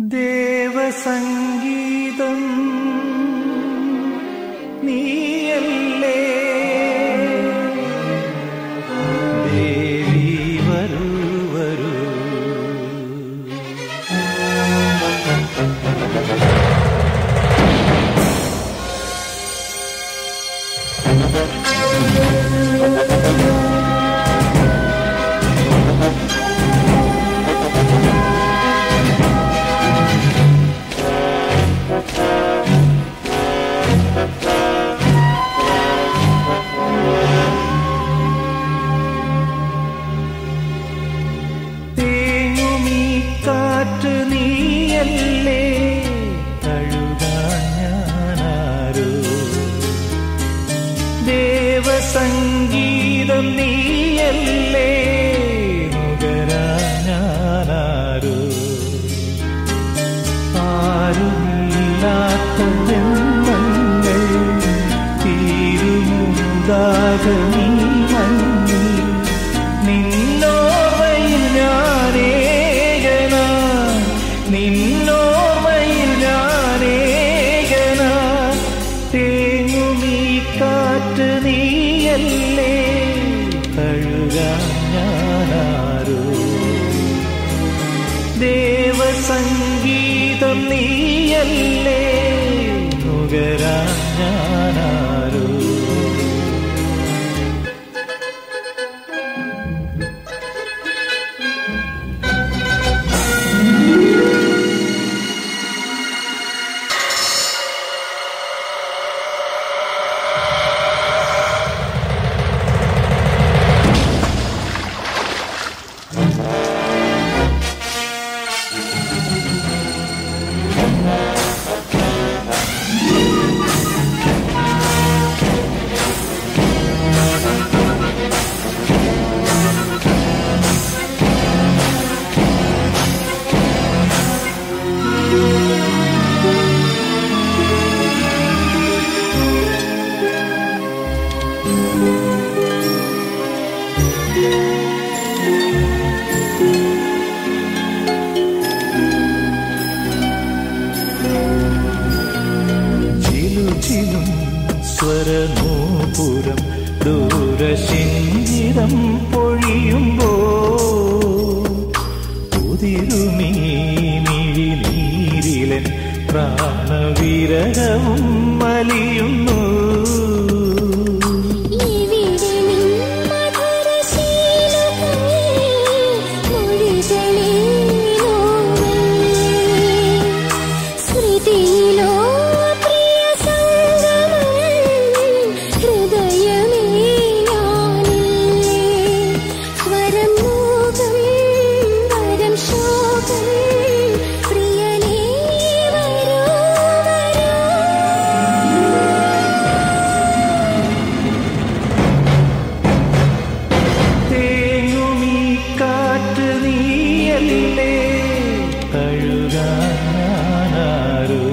ദേവസംഗീതം നീയല്ലേ ദേവി വരൂ വരൂ തേങ്ങുമീ കാറ്റ് നീയല്ലേ തഴുകാൻ ഞാനാരോ ദേവസംഗീതം നീയല്ലേ നുകരാൻ ഞാനാരോ ആരുമില്ലാത്ത ജന്മങ്ങൾ തീരുമുണ്ടാകമീ മഞ്ഞിൽ നിന്നോർമ്മയിൽ ഞാനേകനാ നിന്നോർമ്മയിൽ ഞാനേകനാ തേങ്ങുമീ കാറ്റ് നീയല്ലേ കഴുകാൻ ഞാനാരോ ദേവസംഗീതം നീയല്ലേ നുകരാൻ ഞാനാരോ ചിലുചിലും സ്വരനൂപുരം ദൂരശിഞ്ചിതം പൊഴിയുമ്പോ ഉതിരുമീ മിഴിനീരിലൻ പ്രാണവിരകവും മലിയുന്നു ഇവിടെ നിൻ മധുരശീലുകൾ മൊഴികളിൽ നോവൽ സ്മൃതിയിലോ പ്രിയ സംഗമം ഹൃദയമേ ഞാനില്ലേ സ്വരം മോഹം വരം ശോകം പ്രിയനേ വരൂ വരൂ തേങ്ങുമീ കാറ്റ് നീയല്ലേ കഴുകാൻ ഞാനാരോ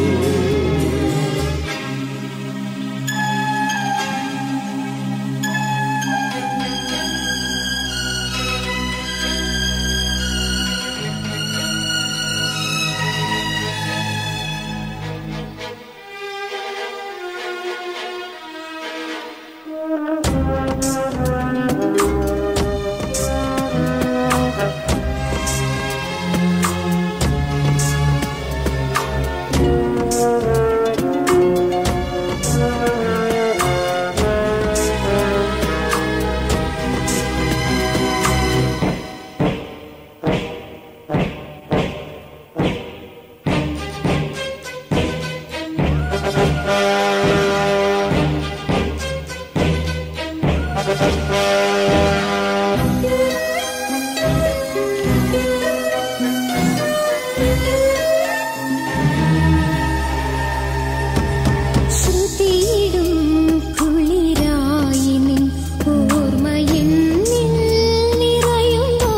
ശ്രുതിയിടും കുളിരായി നിൻ ഓർമ്മയെന്നിൽ നിറയുമ്പോൾ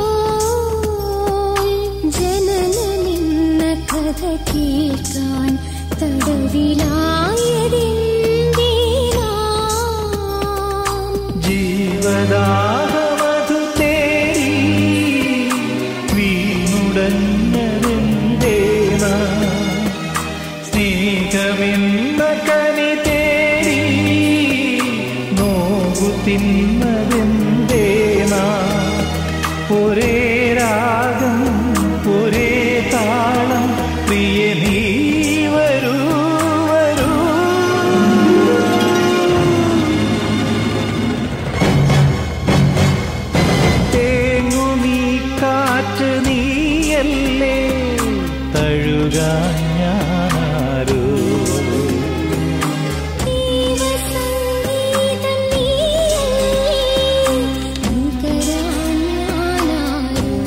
ജനന നിന്ന കഥ കേൾക്കാൻ തടവിലായതിന്റേനാ ജീവദാഹമധു തേടി വീണുടഞ്ഞതെന്തേ തഴുകാൻ ഞാനാരോ ദൈവസംഗീതം നീയല്ലേ നുകരാൻ ഞാനാരോ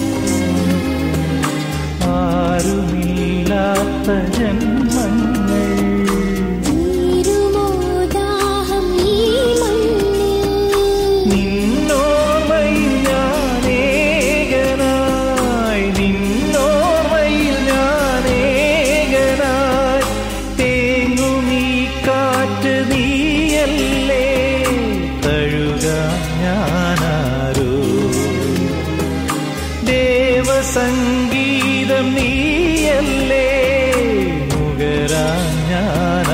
ആരുമില്ലാത്ത ജന്മങ്ങൾ നീരുമോദാഹം ഈ മണ്ണിൽ നിന്നോർമ്മയിൽ ഞാനേകനായി നിന്നോർമ്മയിൽ ഞാനേകനായി തേങ്ങുമീ കാറ്റ് നീയല്ലേ തഴുകാൻ ഞാനാരോ ദേവസംഗീതം നീയല്ലേ മുകരാൻ ഞാൻ